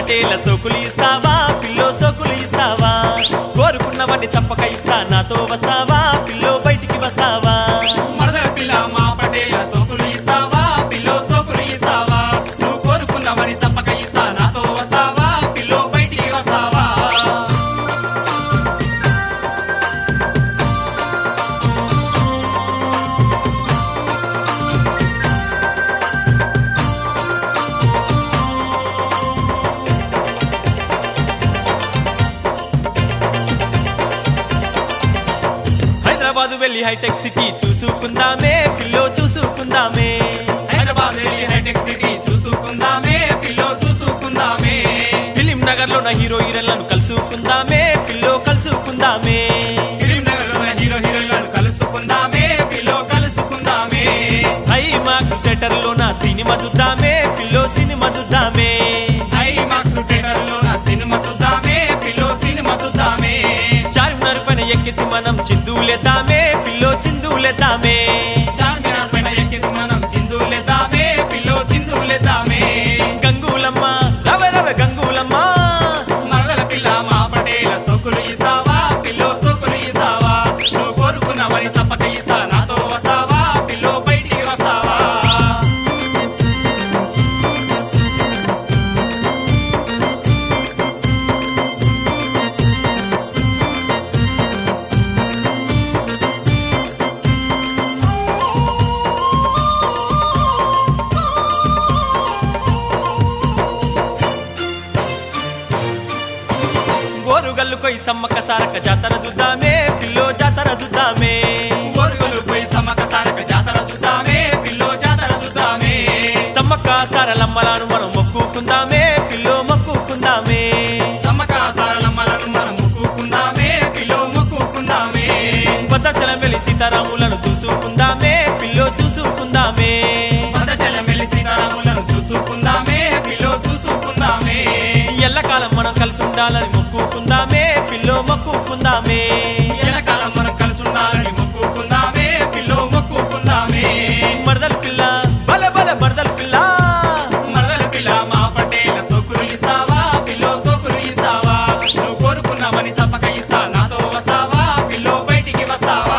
పటేల సోకులు ఇస్తావా పిల్లో సోకులు ఇస్తావా కోరుకున్నవన్నీ తప్పక ఇస్తా నాతో వస్తావా పిల్లో బయటికి వస్తావా మరదల పిల్ల మా పటేల సోకులు ఇస్తావా పిల్లో సోకులు ఇస్తావా నువ్వు కోరుకున్నవని తప్పక ఇస్తా నాతో వస్తావా పిల్లో బయటికి వస్తావా హైదరాబాద్ వెళ్ళి హైటెక్ సిటీ చూసుకుందామే పిల్లో చూసుకుందామే హైదరాబాద్ వెళ్ళి హైటెక్ సిటీ చూసుకుందామే పిల్లో చూసుకుందామే ఫిలిం నగర్ లో నా హీరో హీరోలను కలుసుకుందామే పిల్లో కలుసుకుందామే కరీంనగర్ లో హీరో హీరోయిన్లను కలుసుకుందామే పిల్లో కలుసుకుందామే హై మాకు థియేటర్ లో నా సినిమా చూద్దామే పిల్లో సినిమా చూద్దామే ఐ మాక్స్ థియేటర్ లో నా సినిమా చూద్దామే పిల్లో సినిమా చూద్దామే చార్మినార్ పైన ఎక్కేసి మనం చిందులేద్దామే పిల్లో చిందులేద్దామే చార్మినార్ పైన ఎక్కేసి మనం చిందులేద్దామే పిల్లో చిందులేద్దామే గంగూలమ్మ రవ రవ గంగూలమ్మ మరదల పిల్ల మా పటేల సోకులు ఇస్తావా పిల్లో సోకులు ఇస్తావా నువ్వు కోరుకున్నవని తప్పక ఇస్తా నాతో వస్తావా పిల్లో బయటికి వస్తావా గోరుగల్లు కొయి సమ్మక్క సారక్క జాతర చూద్దామే పిల్లో జాతర చూద్దామే గోరుగులు పోయి సమ్మక సారక జాతర చూద్దామే పిల్లో జాతర చూద్దామే సమ్మక్క సారలమ్మలను మనం మొక్కుకుందామే పిల్లో మొక్కుకుందామే సమ్మక సారలమ్మలను మనం మొక్కుకుందామే పిల్లో మొక్కుకుందామే భద్రాచలం వెళ్ళి సీతారాములను చూసుకుందామే పిల్లో చూసుకుందామే భద్రాచలం వెళ్ళి సీతారాములను చూసుకుందామే పిల్లో చూసుకుందామే ఎల్లకాలం మనం కలిసి ఉండాలని మొక్కుకుందామే పిల్లో మొక్కుకుందామే ఎల్లకాలం మనం కలిసి ఉండాలని మొక్కుకుందామే పిల్లో మొక్కుకుందామే మరదల పిల్ల బల బల మరదల పిల్ల మరదల పిల్ల మా పటేల సోకులు ఇస్తావా పిల్లో సోకులు ఇస్తావా నువ్వు కోరుకున్నావని తప్పక ఇస్తా నాతో వస్తావా పిల్లో బయటికి వస్తావా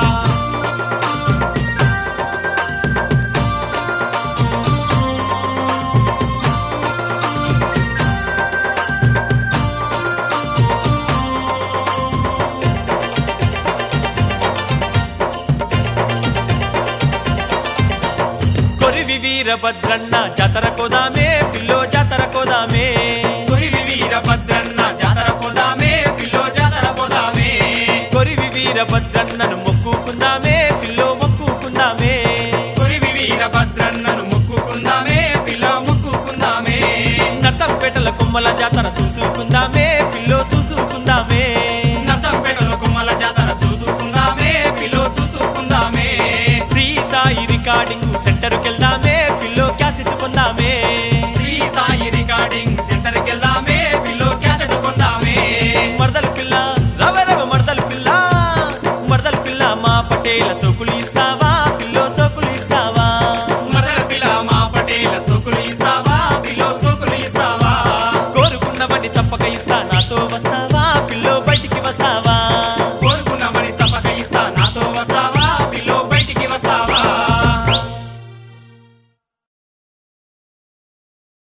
కొరివి వీరభద్రన్న జాతర కోదామే పిల్లో జాతర కోదామే కొరివి వీరభద్రన్న జాతర పోదామే పిల్లో జాతర పోదామే కొరివి వీరభద్రన్నను మొక్కుకుందామే పిల్లో మొక్కుకుందామే కొరివి వీరభద్రన్నను మొక్కుకుందామే పిల్ల మొక్కుకుందామే నర్సంపేటల కొమ్మల జాతర చూసుకుందామే పిల్లో చూసుకుందామే నర్సంపేటలో కుమ్మల జాతర చూసుకుందామే పిల్లో చూసుకుందామే శ్రీ సాయి రికార్డింగ్ సెంటర్కి వెళ్దామే పిల్లో క్యాసెట్ కొందామే శ్రీ సాయి రికార్డింగ్ సెంటర్ కి వెళ్దామే పిల్లో క్యాసెట్ కొందామే మరదల పిల్ల రవ రవ మరదల పిల్ల మరదల పిల్ల మా పటేల సోకులు ఇస్తావా పిల్లో సోకులు ఇస్తావా మరదల పిల్ల మా పటేల సోకులు ఇస్తావా పిల్లో సోకులు ఇస్తావా కోరుకున్నవన్నీ తప్పక ఇస్తా నాతో వస్తా